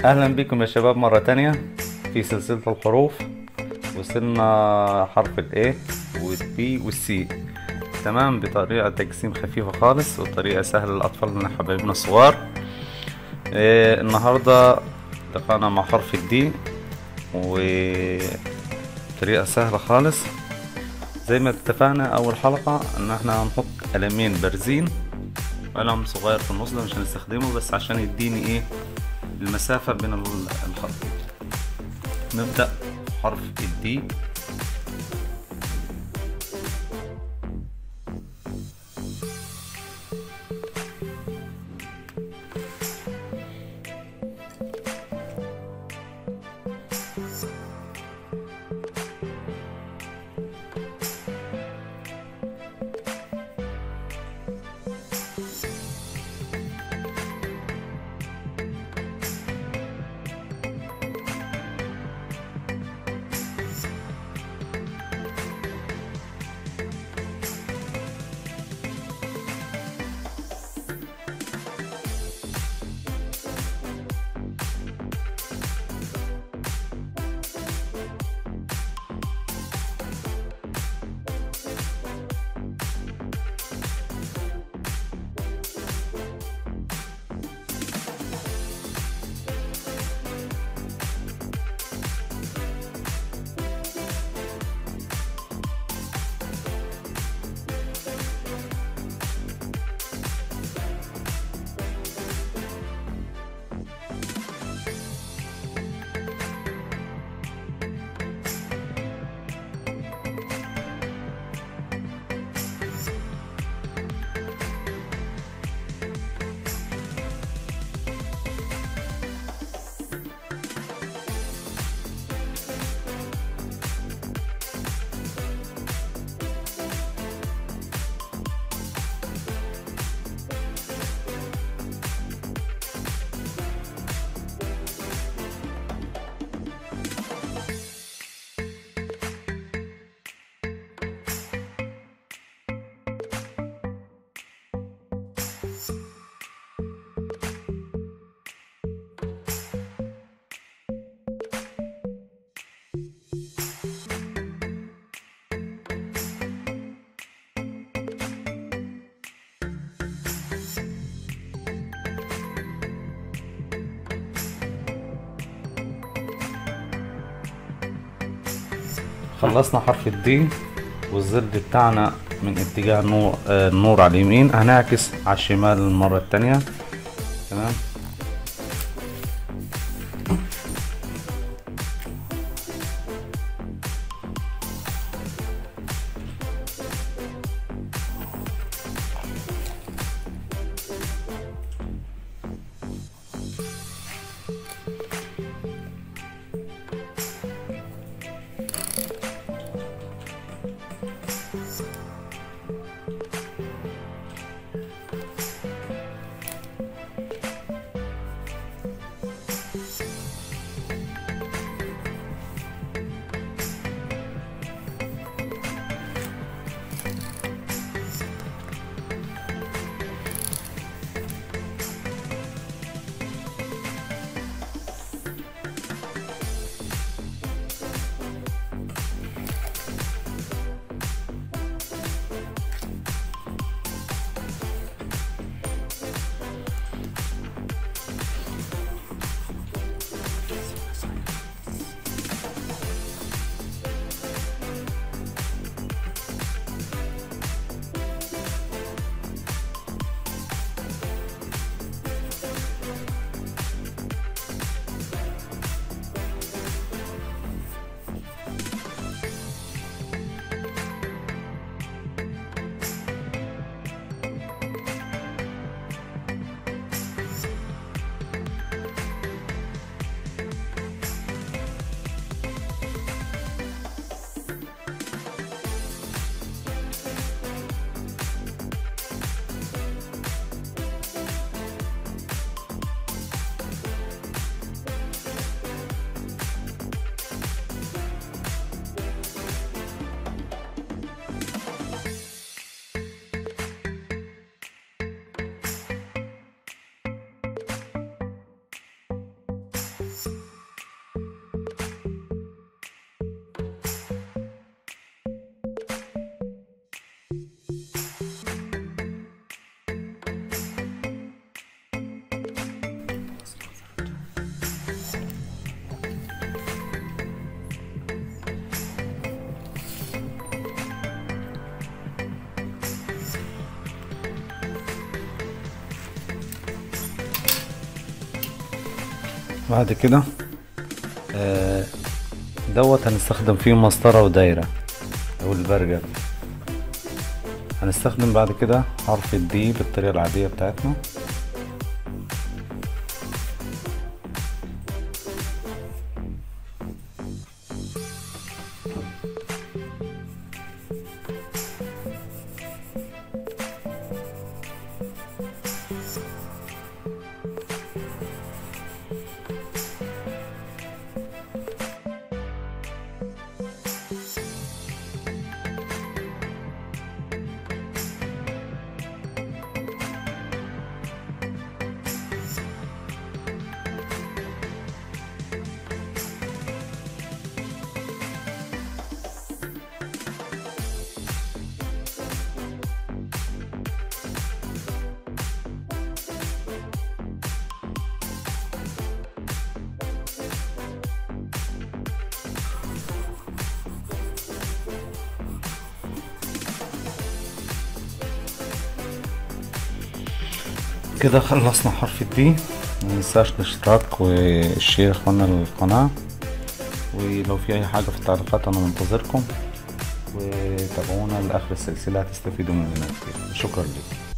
أهلا بكم يا شباب مرة تانية في سلسلة الحروف وصلنا حرف ال A وال B وال C تمام بطريقة تقسيم خفيفة خالص وطريقة سهلة لأطفالنا حبايبنا الصغار إيه النهاردة لقانا مع حرف ال D وطريقة سهلة خالص زي ما اتفقنا أول حلقة إن احنا هنحط قلمين بارزين قلم صغير في النص ده مش هنستخدمه بس عشان يديني ايه المسافة بين ال- الخطوط نبدأ حرف الدي خلصنا حرف الدي والظل بتاعنا من اتجاه النور آه النور على اليمين هنعكس على الشمال المرة التانية تمام بعد كده آه، دوت هنستخدم فيه مسطرة ودايرة او البرجر هنستخدم بعد كده حرف الدي بالطريقة العادية بتاعتنا كده خلصنا حرف الدي مننساش الاشتراك والشير يا اخوانا للقناة ولو في اي حاجة في التعليقات انا منتظركم وتابعونا لاخر السلسلة هتستفيدوا مننا كتير شكرا لكم